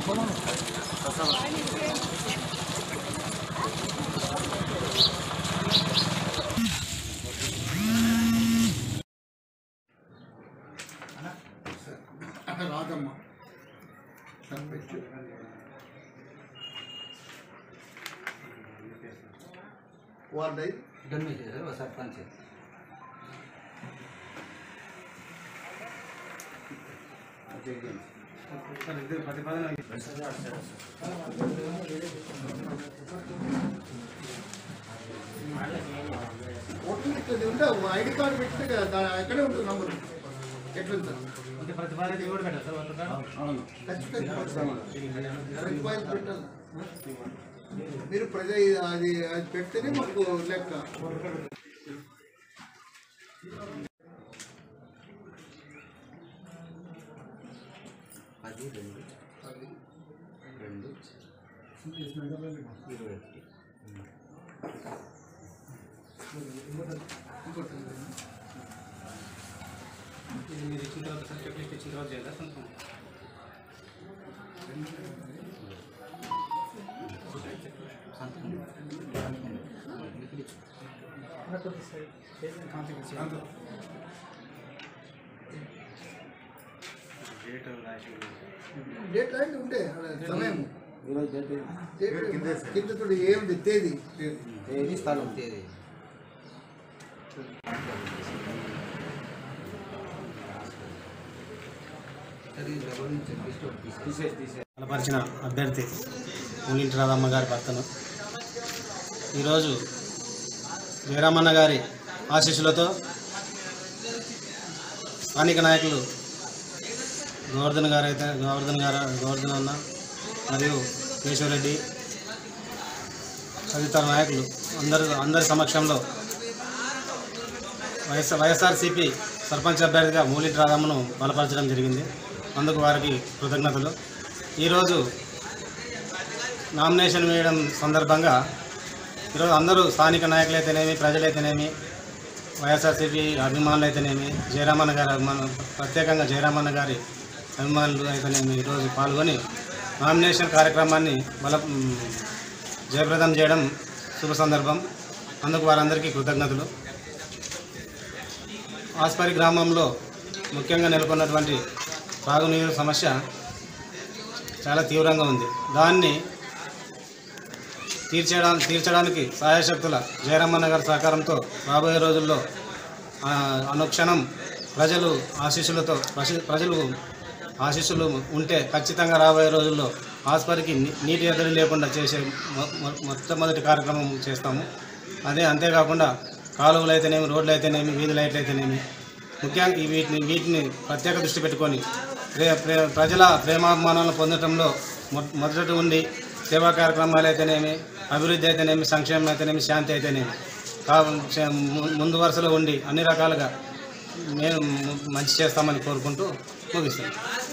రాదమ్మ sarpanch ward ఐదు dominate sir sarpanch voter list ఉంటే ID card పెడితే కదా దా- ఎక్కడే ఉంటుంది నంబర్ ఎట్లా సార్ ఖచ్చితంగా ప్రతిపాదన పెట్టాలి మీరు ప్రజ అది అది పెడితేనే మాకు లెక్క పది రెండు రెండు ఇరవై ఒకటి మీరు ఇచ్చిన తర్వాత సార్ చెక్ లిస్ట్ ఇచ్చిన తర్వాత చేయాలి కొంచెం సంతకం సంతకం లిక్విడ్ ఇచ్చు. డేట్ రాసి డేట్ రాయండి ఉంటే అలా సమయం ఈరోజు డేట్ డేట్ కింద చూడు ఏముంది తేదీ తేదీ తేదీ స్థలం తేదీ సరే ఇది ఎవరి నుంచి లిస్ట్ ఒకటి తీసేసి బలపరిచిన అభ్యర్థి మునింటి రాధమ్మ గారి భర్తను ఈరోజు వీరమ్మన్న గారి ఆశీస్సులతో స్థానిక నాయకులు గోవర్ధన్ గారు అయితే గోవర్ధన్ గారు గోవర్ధన్ అన్న మరియు కేశవరెడ్డి తదితర నాయకులు అందరు అందరి సమక్షంలో వైఎస్ వైఎస్ఆర్సీపీ సర్పంచ్ అభ్యర్థిగా మూలిటి రాధమ్మను బలపరచడం జరిగింది అందుకు వారికి కృతజ్ఞతలు ఈరోజు నామినేషన్ వేయడం సందర్భంగా ఈరోజు అందరూ స్థానిక నాయకులైతేనేమి ప్రజలైతేనేమి వైఎస్ఆర్సీపీ అభిమానులు అయితేనేమి జయరామన్న గారి అభిమానులు ప్రత్యేకంగా జయరామన్న గారి అభిమానులు అయితేనేమి ఈరోజు పాల్గొని నామినేషన్ కార్యక్రమాన్ని బల మ్, జయప్రదం చేయడం శుభ సందర్భం అందుకు వారందరికీ కృతజ్ఞతలు ఆస్పరి గ్రామంలో ముఖ్యంగా నెలకొన్నటువంటి తాగునీరు సమస్య చాలా తీవ్రంగా ఉంది దాన్ని తీర్చడా తీర్చడానికి సహాయశక్తుల జయరామన్న గారి సహకారంతో రాబోయే రోజుల్లో ఆ, అనుక్షణం ప్రజలు ఆశీస్సులతో ప్రజ- ప్రజలు ఆశీస్సులు ఉంటే ఖచ్చితంగా రాబోయే రోజుల్లో ఆస్పరికి నీ- నీటి ఎద్దడి లేకుండా చేసే మొ- మొ- మొట్టమొదటి కార్యక్రమం చేస్తాము అదే అంతేకాకుండా కాలువలు అయితేనేమి రోడ్లు అయితేనేమి వీధి లైట్లు అయితేనేమి ముఖ్యంగా ఈ వీటిని వీటిని ప్రత్యేక దృష్టి పెట్టుకొని ప్రే ప్రే ప్రజల ప్రేమాభిమానాలను పొందడంలో మొ- మొదట ఉండి సేవా కార్యక్రమాలు అయితేనేమి అభివృద్ధి అయితేనేమి సంక్షేమం అయితేనేమి శాంతి అయితేనేమి కా చే- ము- ముందు వరుసలో ఉండి అన్ని రకాలుగా మేము మంచి చేస్తామని కోరుకుంటూ ముగిస్తాం